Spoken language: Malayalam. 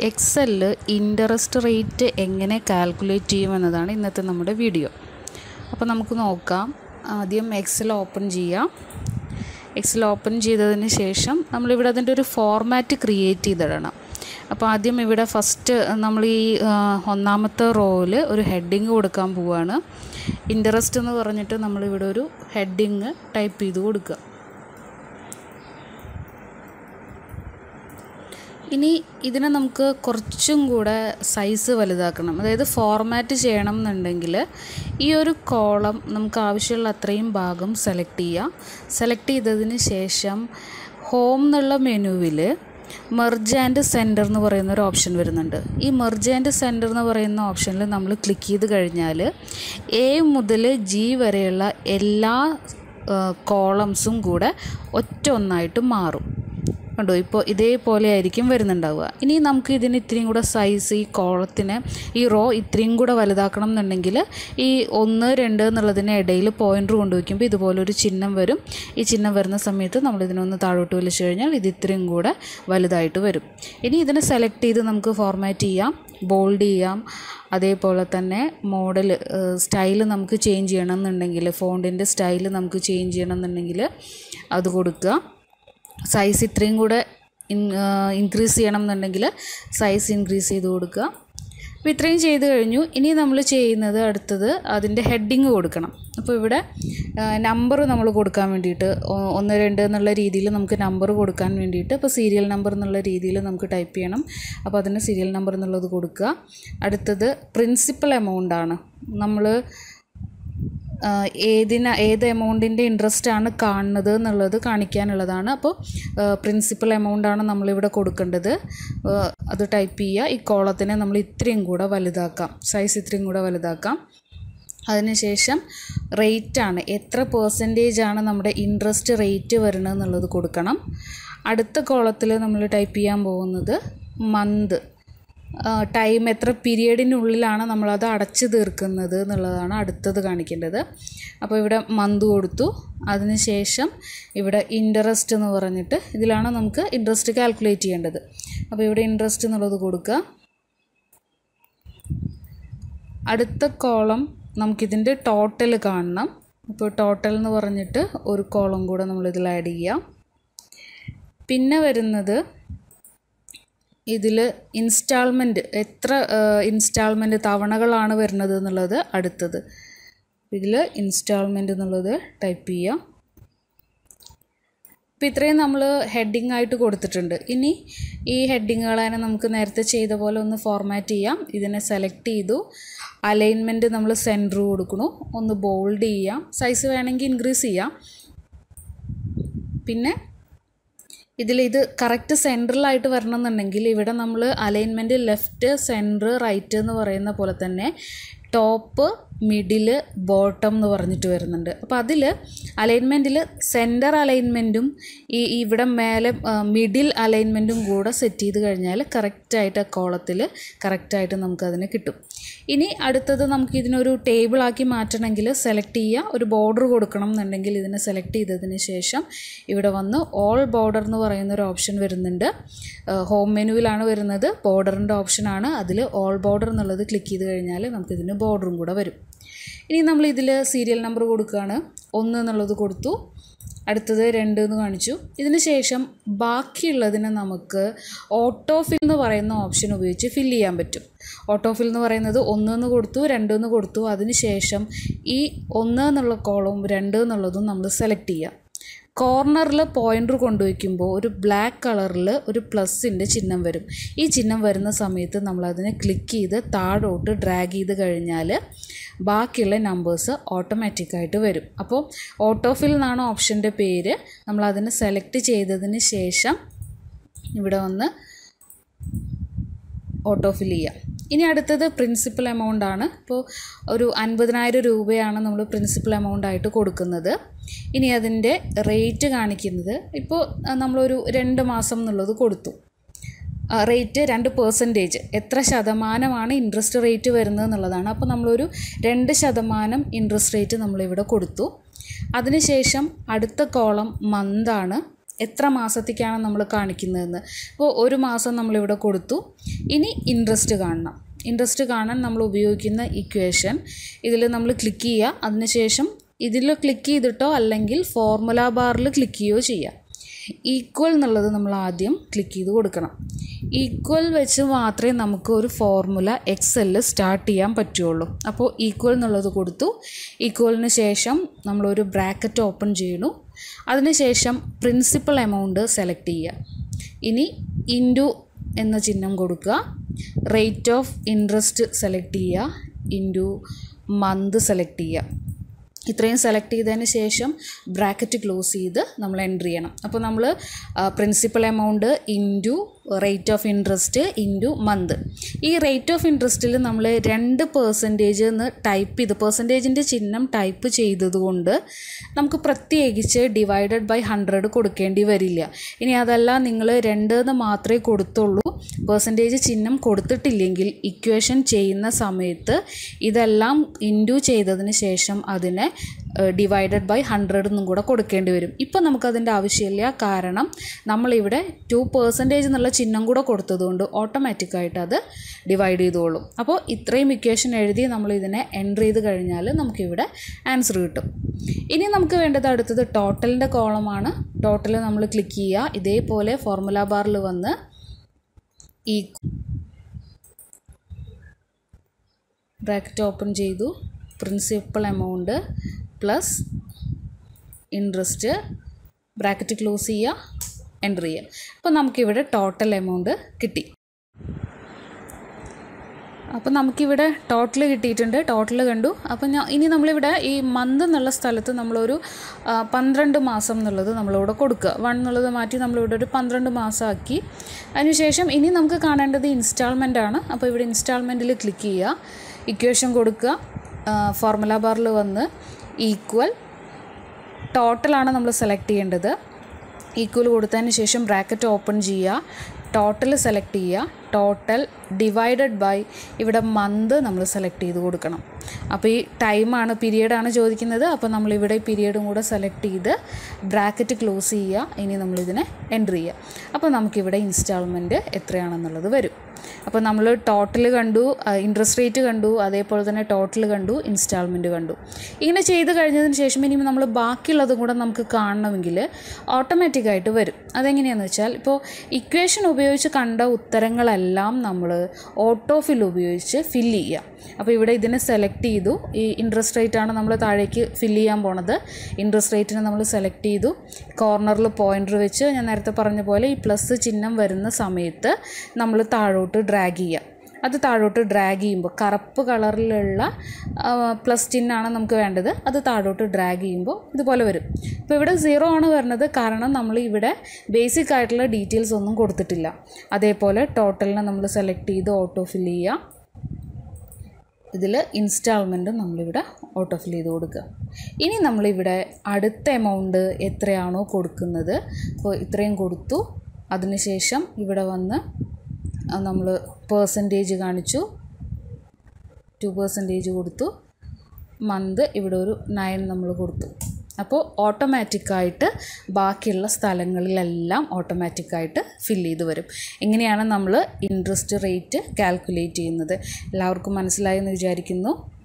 എക്സലിൽ ഇൻട്രസ്റ്റ് റേറ്റ് എങ്ങനെ കാൽക്കുലേറ്റ് ചെയ്യുമെന്നതാണ് ഇന്നത്തെ നമ്മുടെ വീഡിയോ അപ്പോൾ നമുക്ക് നോക്കാം ആദ്യം എക്സൽ ഓപ്പൺ ചെയ്യാം എക്സൽ ഓപ്പൺ ചെയ്തതിന് ശേഷം നമ്മളിവിടെ അതിൻ്റെ ഒരു ഫോർമാറ്റ് ക്രിയേറ്റ് ചെയ്തിടണം അപ്പോൾ ആദ്യം ഇവിടെ ഫസ്റ്റ് നമ്മൾ ഈ ആ, ഒന്നാമത്തെ റോയിൽ ഒരു ഹെഡിങ് കൊടുക്കാൻ പോവുകയാണ് ഇൻട്രസ്റ്റ് എന്ന് പറഞ്ഞിട്ട് നമ്മളിവിടെ ഒരു ഹെഡിങ് ടൈപ്പ് ചെയ്ത് കൊടുക്കുക ഇനി ഇതിനെ നമുക്ക് കുറച്ചും കൂടെ സൈസ് വലുതാക്കണം അതായത് ഫോർമാറ്റ് ചെയ്യണം എന്നുണ്ടെങ്കിൽ ഈ ഒരു കോളം നമുക്ക് ആവശ്യമുള്ള അത്രയും ഭാഗം സെലക്ട് ചെയ്യാം സെലക്ട് ചെയ്തതിന് ശേഷം ഹോം എന്നുള്ള മെനുവിൽ മെർജ് ആൻഡ് സെൻറ്റർ എന്ന് പറയുന്ന ഒരു ഓപ്ഷൻ വരുന്നുണ്ട് ഈ മെർജ് ആൻഡ് സെൻറ്റർ എന്ന് പറയുന്ന ഓപ്ഷനിൽ നമ്മൾ ക്ലിക്ക് ചെയ്ത് കഴിഞ്ഞാൽ എ മുതൽ ജി വരെയുള്ള എല്ലാ കോളംസും കൂടെ ഒറ്റ ഒന്നായിട്ട് മാറും കണ്ടോ ഇപ്പോൾ ഇതേപോലെ ആയിരിക്കും വരുന്നുണ്ടാവുക ഇനി നമുക്ക് ഇതിന് ഇത്രയും കൂടെ സൈസ് ഈ കോളത്തിന് ഈ റോ ഇത്രയും കൂടെ വലുതാക്കണം എന്നുണ്ടെങ്കിൽ ഈ ഒന്ന് രണ്ട് എന്നുള്ളതിന് ഇടയിൽ പോയിൻ്റർ കൊണ്ടുവയ്ക്കുമ്പോൾ ഇതുപോലെ ഒരു ചിഹ്നം വരും ഈ ചിഹ്നം വരുന്ന സമയത്ത് നമ്മൾ ഇതിനൊന്ന് താഴോട്ട് വലിച്ചു കഴിഞ്ഞാൽ ഇത് ഇത്രയും കൂടെ വലുതായിട്ട് വരും ഇനി ഇതിനെ സെലക്ട് ചെയ്ത് നമുക്ക് ഫോർമാറ്റ് ചെയ്യാം ബോൾഡ് ചെയ്യാം അതേപോലെ തന്നെ മോഡൽ സ്റ്റൈൽ നമുക്ക് ചേഞ്ച് ചെയ്യണം എന്നുണ്ടെങ്കിൽ ഫോണ്ടിൻ്റെ സ്റ്റൈൽ നമുക്ക് ചേഞ്ച് ചെയ്യണം എന്നുണ്ടെങ്കിൽ അത് കൊടുക്കുക സൈസ് ഇത്രയും കൂടെ ഇൻ ഇൻക്രീസ് ചെയ്യണം എന്നുണ്ടെങ്കിൽ സൈസ് ഇൻക്രീസ് ചെയ്ത് കൊടുക്കുക അപ്പോൾ ഇത്രയും ചെയ്ത് കഴിഞ്ഞു ഇനി നമ്മൾ ചെയ്യുന്നത് അടുത്തത് അതിൻ്റെ ഹെഡിങ് കൊടുക്കണം അപ്പോൾ ഇവിടെ നമ്പർ നമ്മൾ കൊടുക്കാൻ വേണ്ടിയിട്ട് ഒ- ഒന്ന് രണ്ട് എന്നുള്ള രീതിയിൽ നമുക്ക് നമ്പർ കൊടുക്കാൻ വേണ്ടിയിട്ട് ഇപ്പോൾ സീരിയൽ നമ്പർ എന്നുള്ള രീതിയിൽ നമുക്ക് ടൈപ്പ് ചെയ്യണം അപ്പോൾ അതിന് സീരിയൽ നമ്പർ എന്നുള്ളത് കൊടുക്കുക അടുത്തത് പ്രിൻസിപ്പൽ എമൗണ്ട് ആണ് നമ്മൾ ആഹ് ഏതിന ഏത് എമൗണ്ടിൻ്റെ ഇൻട്രസ്റ്റ് ആണ് കാണുന്നത് എന്നുള്ളത് കാണിക്കാനുള്ളതാണ് അപ്പോൾ പ്രിൻസിപ്പൽ എമൗണ്ട് ആണ് നമ്മളിവിടെ കൊടുക്കേണ്ടത് ആഹ് അത് ടൈപ്പ് ചെയ്യുക ഈ കോളത്തിനെ നമ്മൾ ഇത്രയും കൂടെ വലുതാക്കാം സൈസ് ഇത്രയും കൂടെ വലുതാക്കാം അതിനുശേഷം റേറ്റ് ആണ് എത്ര പേഴ്സൻറ്റേജ് ആണ് നമ്മുടെ ഇൻട്രസ്റ്റ് റേറ്റ് വരുന്നത് എന്നുള്ളത് കൊടുക്കണം അടുത്ത കോളത്തിൽ നമ്മൾ ടൈപ്പ് ചെയ്യാൻ പോകുന്നത് മന്ത് ടൈം എത്ര പീരിയഡിനുള്ളിലാണ് നമ്മളത് അടച്ചു തീർക്കുന്നത് എന്നുള്ളതാണ് അടുത്തത് കാണിക്കേണ്ടത് അപ്പോൾ ഇവിടെ മന്ത് കൊടുത്തു അതിനുശേഷം ഇവിടെ ഇൻട്രസ്റ്റ് എന്ന് പറഞ്ഞിട്ട് ഇതിലാണ് നമുക്ക് ഇൻട്രസ്റ്റ് കാൽക്കുലേറ്റ് ചെയ്യേണ്ടത് അപ്പോൾ ഇവിടെ ഇൻട്രസ്റ്റ് എന്നുള്ളത് കൊടുക്കുക അടുത്ത കോളം നമുക്കിതിൻ്റെ ടോട്ടൽ കാണണം ഇപ്പോൾ ടോട്ടൽ എന്ന് പറഞ്ഞിട്ട് ഒരു കോളം കൂടെ നമ്മളിതിൽ ആഡ് ചെയ്യാം പിന്നെ വരുന്നത് ഇതിൽ ഇൻസ്റ്റാൾമെൻറ്റ് എത്ര ഇൻസ്റ്റാൾമെൻറ്റ് തവണകളാണ് വരുന്നത് എന്നുള്ളത് അടുത്തത് ഇതിൽ ഇൻസ്റ്റാൾമെൻറ്റ് എന്നുള്ളത് ടൈപ്പ് ചെയ്യാം അപ്പോൾ ഇത്രയും നമ്മൾ ഹെഡിങ് ആയിട്ട് കൊടുത്തിട്ടുണ്ട് ഇനി ഈ ഹെഡിങ്ങുകളെ നമുക്ക് നേരത്തെ ചെയ്ത പോലെ ഒന്ന് ഫോർമാറ്റ് ചെയ്യാം ഇതിനെ സെലക്ട് ചെയ്തു അലൈൻമെൻറ്റ് നമ്മൾ സെൻറ്റർ കൊടുക്കണു ഒന്ന് ബോൾഡ് ചെയ്യാം സൈസ് വേണമെങ്കിൽ ഇൻക്രീസ് ചെയ്യാം പിന്നെ ഇതിൽ ഇത് കറക്റ്റ് സെൻട്രലായിട്ട് വരണം എന്നുണ്ടെങ്കിൽ ഇവിടെ നമ്മൾ അലൈൻമെൻറ്റ് ലെഫ്റ്റ് സെൻറ്റർ റൈറ്റ് എന്ന് പറയുന്ന പോലെ തന്നെ ടോപ്പ് മിഡിൽ ബോട്ടം എന്ന് പറഞ്ഞിട്ട് വരുന്നുണ്ട് അപ്പോൾ അതിൽ അലൈൻമെൻറ്റിൽ സെൻറ്റർ അലൈൻമെൻറ്റും ഈ ഇവിടെ മേലെ മിഡിൽ അലൈൻമെൻറ്റും കൂടെ സെറ്റ് ചെയ്ത് കഴിഞ്ഞാൽ കറക്റ്റായിട്ട് ആ കോളത്തിൽ കറക്റ്റായിട്ട് നമുക്കതിന് കിട്ടും ഇനി അടുത്തത് നമുക്ക് ഇതിനൊരു ടേബിളാക്കി മാറ്റണമെങ്കിൽ സെലക്ട് ചെയ്യുക ഒരു ബോർഡർ കൊടുക്കണം എന്നുണ്ടെങ്കിൽ ഇതിനെ സെലക്ട് ചെയ്തതിന് ശേഷം ഇവിടെ വന്ന് ഓൾ ബോർഡർ എന്ന് പറയുന്ന ഒരു ഓപ്ഷൻ വരുന്നുണ്ട് ഹോം മെനുവിലാണ് വരുന്നത് ബോർഡറിൻ്റെ ഓപ്ഷനാണ് അതിൽ ഓൾ ബോർഡർ എന്നുള്ളത് ക്ലിക്ക് ചെയ്ത് കഴിഞ്ഞാൽ നമുക്കിതിന് ബോർഡറും കൂടെ വരും ഇനി നമ്മൾ ഇതിൽ സീരിയൽ നമ്പർ കൊടുക്കുകയാണ് ഒന്ന് എന്നുള്ളത് കൊടുത്തു അടുത്തത് രണ്ട് എന്ന് കാണിച്ചു ഇതിന് ശേഷം ബാക്കിയുള്ളതിനെ നമുക്ക് ഓട്ടോഫിൽ എന്ന് പറയുന്ന ഓപ്ഷൻ ഉപയോഗിച്ച് ഫില്ല് ചെയ്യാൻ പറ്റും ഓട്ടോഫിൽ എന്ന് പറയുന്നത് ഒന്ന് എന്ന് കൊടുത്തു രണ്ട് എന്ന് കൊടുത്തു അതിന് ശേഷം ഈ ഒന്ന് എന്നുള്ള കോളവും രണ്ട് എന്നുള്ളതും നമ്മൾ സെലക്ട് ചെയ്യുക കോർണറിൽ പോയിൻ്റർ കൊണ്ടുവയ്ക്കുമ്പോൾ ഒരു ബ്ലാക്ക് കളറിൽ ഒരു പ്ലസിൻ്റെ ചിഹ്നം വരും ഈ ചിഹ്നം വരുന്ന സമയത്ത് നമ്മളതിനെ ക്ലിക്ക് ചെയ്ത് താഴോട്ട് ഡ്രാഗ് ചെയ്ത് കഴിഞ്ഞാൽ ബാക്കിയുള്ള നമ്പേഴ്സ് ഓട്ടോമാറ്റിക്കായിട്ട് വരും അപ്പോൾ ഓട്ടോഫിൽ എന്നാണ് ഓപ്ഷൻ്റെ പേര് നമ്മളതിനെ സെലക്ട് ചെയ്തതിന് ശേഷം ഇവിടെ വന്ന് ഓട്ടോ ഫിൽ ചെയ്യാം ഇനി അടുത്തത് പ്രിൻസിപ്പൽ എമൗണ്ട് ആണ് ഇപ്പോൾ ഒരു അൻപതിനായിരം രൂപയാണ് നമ്മൾ പ്രിൻസിപ്പൽ എമൗണ്ട് ആയിട്ട് കൊടുക്കുന്നത് ഇനി അതിൻ്റെ റേറ്റ് കാണിക്കുന്നത് ഇപ്പോൾ അഹ് നമ്മളൊരു രണ്ട് മാസം എന്നുള്ളത് കൊടുത്തു റേറ്റ് രണ്ട് പേഴ്സൻറ്റേജ് എത്ര ശതമാനമാണ് ഇൻട്രസ്റ്റ് റേറ്റ് വരുന്നത് എന്നുള്ളതാണ് അപ്പോൾ നമ്മളൊരു രണ്ട് ശതമാനം ഇൻട്രസ്റ്റ് റേറ്റ് നമ്മളിവിടെ കൊടുത്തു അതിനുശേഷം അടുത്ത കോളം മന്താണ് എത്ര മാസത്തേക്കാണ് നമ്മൾ കാണിക്കുന്നതെന്ന് ഇപ്പോൾ ഒരു മാസം നമ്മളിവിടെ കൊടുത്തു ഇനി ഇൻട്രസ്റ്റ് കാണണം ഇൻട്രസ്റ്റ് കാണാൻ നമ്മൾ ഉപയോഗിക്കുന്ന ഇക്വേഷൻ ഇതിൽ നമ്മൾ ക്ലിക്ക് ചെയ്യുക അതിനുശേഷം ഇതിൽ ക്ലിക്ക് ചെയ്തിട്ടോ അല്ലെങ്കിൽ ഫോർമുല ബാറിൽ ക്ലിക്ക് ചെയ്യുകയോ ചെയ്യാം ഈക്വൽ എന്നുള്ളത് നമ്മൾ ആദ്യം ക്ലിക്ക് ചെയ്ത് കൊടുക്കണം ഈക്വൽ വെച്ച് മാത്രമേ നമുക്ക് ഒരു ഫോർമുല എക്സലിൽ സ്റ്റാർട്ട് ചെയ്യാൻ പറ്റുള്ളൂ അപ്പോൾ ഈക്വൽ എന്നുള്ളത് കൊടുത്തു ഈക്വലിന് ശേഷം നമ്മളൊരു ബ്രാക്കറ്റ് ഓപ്പൺ ചെയ്യണു അതിനുശേഷം പ്രിൻസിപ്പൽ എമൗണ്ട് സെലക്ട് ചെയ്യുക ഇനി ഇൻറ്റു എന്ന ചിഹ്നം കൊടുക്കുക റേറ്റ് ഓഫ് ഇൻട്രസ്റ്റ് സെലക്ട് ചെയ്യുക ഇൻറ്റു മന്ത് സെലക്ട് ചെയ്യുക ഇത്രയും സെലക്ട് ചെയ്തതിന് ശേഷം ബ്രാക്കറ്റ് ക്ലോസ് ചെയ്ത് നമ്മൾ എൻട്രി ചെയ്യണം അപ്പോൾ നമ്മൾ principal amount into rate of interest into month ഈ റേറ്റ് ഓഫ് ഇൻട്രസ്റ്റിൽ നമ്മൾ രണ്ട് പേഴ്സൻറ്റേജ് എന്ന് ടൈപ്പ് ചെയ്ത് പേഴ്സൻറ്റേജിൻ്റെ ചിഹ്നം ടൈപ്പ് ചെയ്തതുകൊണ്ട് നമുക്ക് പ്രത്യേകിച്ച് ഡിവൈഡഡ് ബൈ ഹൺഡ്രഡ് കൊടുക്കേണ്ടി വരില്ല ഇനി അതല്ല നിങ്ങൾ രണ്ട് എന്ന് മാത്രമേ കൊടുത്തുള്ളൂ പേഴ്സൻറ്റേജ് ചിഹ്നം കൊടുത്തിട്ടില്ലെങ്കിൽ ഇക്വേഷൻ ചെയ്യുന്ന സമയത്ത് ഇതെല്ലാം ഇൻറ്റു ചെയ്തതിന് ശേഷം അതിനെ ഡിവൈഡഡ് ബൈ ഹൺഡ്രഡ് എന്നും കൂടെ കൊടുക്കേണ്ടി വരും ഇപ്പം നമുക്കതിൻ്റെ ആവശ്യമില്ല കാരണം നമ്മളിവിടെ ടു പേഴ്സൻറ്റേജ് എന്നുള്ള ചിഹ്നം കൂടെ കൊടുത്തതുകൊണ്ട് ഓട്ടോമാറ്റിക്കായിട്ട് അത് ഡിവൈഡ് ചെയ്തോളും അപ്പോൾ ഇത്രയും ഇക്വേഷൻ എഴുതി നമ്മൾ ഇതിനെ എൻ്റർ ചെയ്ത് കഴിഞ്ഞാൽ നമുക്കിവിടെ ആൻസർ കിട്ടും ഇനി നമുക്ക് വേണ്ടത് അടുത്തത് ടോട്ടലിൻ്റെ കോളമാണ് ടോട്ടൽ നമ്മൾ ക്ലിക്ക് ചെയ്യുക ഇതേപോലെ ഫോർമുല ബാറിൽ വന്ന് ഈ ബ്രാക്കറ്റ് ഓപ്പൺ ചെയ്തു principal amount plus interest bracket close ചെയ്യുക എൻ്റർ ചെയ്യുക അപ്പോൾ നമുക്കിവിടെ ടോട്ടൽ എമൗണ്ട് കിട്ടി അപ്പോൾ നമുക്കിവിടെ ടോട്ടൽ കിട്ടിയിട്ടുണ്ട് ടോട്ടൽ കണ്ടു അപ്പോൾ ഞാൻ ഇനി നമ്മളിവിടെ ഈ മന്ത് എന്നുള്ള സ്ഥലത്ത് നമ്മളൊരു ആ, പന്ത്രണ്ട് മാസം എന്നുള്ളത് നമ്മളിവിടെ കൊടുക്കുക വൺ എന്നുള്ളത് മാറ്റി നമ്മളിവിടെ ഒരു പന്ത്രണ്ട് മാസമാക്കി അതിനുശേഷം ഇനി നമുക്ക് കാണേണ്ടത് ഇൻസ്റ്റാൾമെൻ്റ് ആണ് അപ്പോൾ ഇവിടെ ഇൻസ്റ്റാൾമെൻറ്റിൽ ക്ലിക്ക് ചെയ്യുക ഇക്വേഷൻ കൊടുക്കുക ഫോർമുല ബാറിൽ വന്ന് ഈക്വൽ ടോട്ടലാണ് നമ്മൾ സെലക്ട് ചെയ്യേണ്ടത് ഈക്വൽ കൊടുത്തതിന് ശേഷം ബ്രാക്കറ്റ് ഓപ്പൺ ചെയ്യുക ടോട്ടൽ സെലക്ട് ചെയ്യുക ടോട്ടൽ ഡിവൈഡഡ് ബൈ ഇവിടെ മന്ത് നമ്മൾ സെലക്ട് ചെയ്ത് കൊടുക്കണം അപ്പോൾ ഈ ടൈമാണ് പീരിയഡാണ് ചോദിക്കുന്നത് അപ്പോൾ നമ്മളിവിടെ പീരിയഡും കൂടെ സെലക്ട് ചെയ്ത് ബ്രാക്കറ്റ് ക്ലോസ് ചെയ്യുക ഇനി നമ്മളിതിനെ എൻറ്റർ ചെയ്യുക അപ്പോൾ നമുക്കിവിടെ ഇൻസ്റ്റാൾമെൻറ്റ് എത്രയാണെന്നുള്ളത് വരും അപ്പോൾ നമ്മൾ ടോട്ടൽ കണ്ടു ഇൻട്രസ്റ്റ് റേറ്റ് കണ്ടു അതേപോലെ തന്നെ ടോട്ടൽ കണ്ടു ഇൻസ്റ്റാൾമെൻറ്റ് കണ്ടു ഇങ്ങനെ ചെയ്ത് കഴിഞ്ഞതിന് ശേഷം ഇനി നമ്മൾ ബാക്കിയുള്ളതും കൂടെ നമുക്ക് കാണണമെങ്കിൽ ഓട്ടോമാറ്റിക്കായിട്ട് വരും അതെങ്ങനെയാണെന്ന് വെച്ചാൽ ഇപ്പോൾ ഇക്വേഷൻ ഉപയോഗിച്ച് കണ്ട ഉത്തരങ്ങളെല്ലാം നമ്മൾ ഓട്ടോ ഫിൽ ഉപയോഗിച്ച് ഫില്ല് ചെയ്യുക അപ്പോൾ ഇവിടെ ഇതിനെ സെലക്ട് ചെയ്തു ഈ ഇൻട്രസ്റ്റ് റേറ്റ് ആണ് നമ്മൾ താഴേക്ക് ഫില്ല് ചെയ്യാൻ പോണത് ഇൻട്രസ്റ്റ് റേറ്റിനെ നമ്മൾ സെലക്ട് ചെയ്തു കോർണറിൽ പോയിൻ്റർ വെച്ച് ഞാൻ നേരത്തെ പറഞ്ഞ പോലെ ഈ പ്ലസ് ചിഹ്നം വരുന്ന സമയത്ത് നമ്മൾ താഴോട്ട് ഡ്രാഗ് ചെയ്യുക അത് താഴോട്ട് ഡ്രാഗ് ചെയ്യുമ്പോൾ കറുപ്പ് കളറിലുള്ള പ്ലസ് ചിഹ്നമാണ് നമുക്ക് വേണ്ടത് അത് താഴോട്ട് ഡ്രാഗ് ചെയ്യുമ്പോൾ ഇതുപോലെ വരും ഇപ്പോൾ ഇവിടെ സീറോ ആണ് വരുന്നത് കാരണം നമ്മൾ ഇവിടെ ബേസിക് ആയിട്ടുള്ള ഡീറ്റെയിൽസ് ഒന്നും കൊടുത്തിട്ടില്ല അതേപോലെ ടോട്ടലിനെ നമ്മൾ സെലക്ട് ചെയ്ത് ഓട്ടോ ഫിൽ ചെയ്യുക ഇതിൽ ഇൻസ്റ്റാൾമെൻറ്റ് നമ്മളിവിടെ ഓട്ടോ ഫിൽ ചെയ്ത് കൊടുക്കുക ഇനി നമ്മളിവിടെ അടുത്ത എമൗണ്ട് എത്രയാണോ കൊടുക്കുന്നത് അപ്പോൾ ഇത്രയും കൊടുത്തു അതിനുശേഷം ഇവിടെ വന്ന് നമ്മൾ പേഴ്സൻറ്റേജ് കാണിച്ചു ടു പേഴ്സൻറ്റേജ് കൊടുത്തു മന്ത് ഇവിടെ ഒരു നയൻ നമ്മൾ കൊടുത്തു അപ്പോൾ ഓട്ടോമാറ്റിക്കായിട്ട് ബാക്കിയുള്ള സ്ഥലങ്ങളിലെല്ലാം ഓട്ടോമാറ്റിക്കായിട്ട് ഫില്ല് ചെയ്ത് വരും ഇങ്ങനെയാണ് നമ്മൾ ഇൻട്രസ്റ്റ് റേറ്റ് കാൽക്കുലേറ്റ് ചെയ്യുന്നത് എല്ലാവർക്കും മനസ്സിലായെന്ന് വിചാരിക്കുന്നു